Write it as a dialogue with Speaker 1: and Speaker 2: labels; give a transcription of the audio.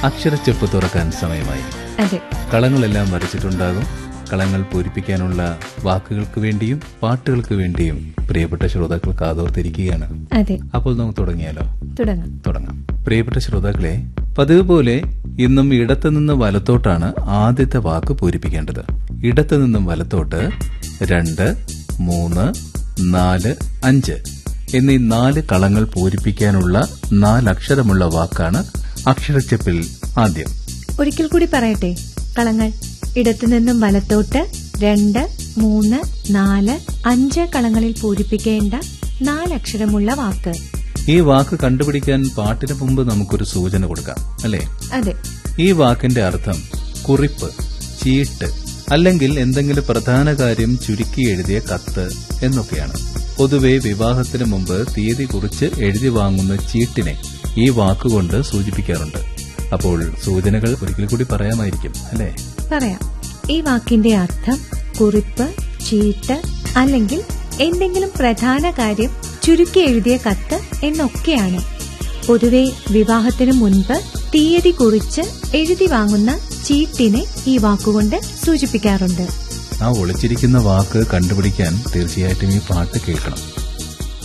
Speaker 1: അക്ഷരച്ചെപ്പ് തുറക്കാൻ സമയമായി
Speaker 2: അതെ
Speaker 1: കളങ്ങളെല്ലാം വരച്ചിട്ടുണ്ടാകും കളങ്ങൾ പൂരിപ്പിക്കാനുള്ള വാക്കുകൾക്ക് വേണ്ടിയും പാട്ടുകൾക്ക് വേണ്ടിയും പ്രിയപ്പെട്ട ശ്രോതാക്കൾ കാതോർത്തിരിക്കുകയാണ്
Speaker 2: അതെ
Speaker 1: അപ്പോൾ നമുക്ക് തുടങ്ങിയാലോ
Speaker 2: തുടങ്ങാം
Speaker 1: തുടങ്ങാം പ്രിയപ്പെട്ട ശ്രോതാക്കളെ പതിവ് പോലെ ഇന്നും ഇടത്തു നിന്ന് വലത്തോട്ടാണ് ആദ്യത്തെ വാക്ക് പൂരിപ്പിക്കേണ്ടത് ഇടത്തു നിന്നും വലത്തോട്ട് രണ്ട് മൂന്ന് നാല് അഞ്ച് എന്നീ നാല് കളങ്ങൾ പൂരിപ്പിക്കാനുള്ള നാലക്ഷരമുള്ള വാക്കാണ് അക്ഷരച്ചെപ്പിൽ ആദ്യം
Speaker 2: ഒരിക്കൽ കൂടി പറയട്ടെ കളങ്ങൾ ഇടത്തുനിന്നും വലത്തോട്ട് രണ്ട് മൂന്ന് നാല് അഞ്ച് കളങ്ങളിൽ പൂരിപ്പിക്കേണ്ട നാലക്ഷരമുള്ള വാക്ക്
Speaker 1: ഈ വാക്ക് കണ്ടുപിടിക്കാൻ പാട്ടിന് മുമ്പ് നമുക്കൊരു സൂചന കൊടുക്കാം അല്ലേ
Speaker 2: അതെ
Speaker 1: ഈ വാക്കിന്റെ അർത്ഥം കുറിപ്പ് ചീട്ട് അല്ലെങ്കിൽ എന്തെങ്കിലും പ്രധാന കാര്യം ചുരുക്കി എഴുതിയ കത്ത് എന്നൊക്കെയാണ് പൊതുവെ വിവാഹത്തിന് മുമ്പ് തീയതി കുറിച്ച് എഴുതി വാങ്ങുന്ന ചീട്ടിനെ ഈ വാക്കുകൊണ്ട് സൂചിപ്പിക്കാറുണ്ട് അപ്പോൾ സൂചനകൾ ഒരിക്കൽ കൂടി പറയാമായിരിക്കും അല്ലേ
Speaker 2: പറയാം ഈ വാക്കിന്റെ അർത്ഥം കുറിപ്പ് ചീട്ട് അല്ലെങ്കിൽ എന്തെങ്കിലും പ്രധാന കാര്യം ചുരുക്കി എഴുതിയ കത്ത് എന്നൊക്കെയാണ് പൊതുവെ വിവാഹത്തിനു മുൻപ് തീയതി കുറിച്ച് എഴുതി വാങ്ങുന്ന ചീട്ടിനെ ഈ വാക്കുകൊണ്ട് സൂചിപ്പിക്കാറുണ്ട്
Speaker 1: ആ ഒളിച്ചിരിക്കുന്ന വാക്ക് കണ്ടുപിടിക്കാൻ തീർച്ചയായിട്ടും ഈ പാട്ട് കേൾക്കണം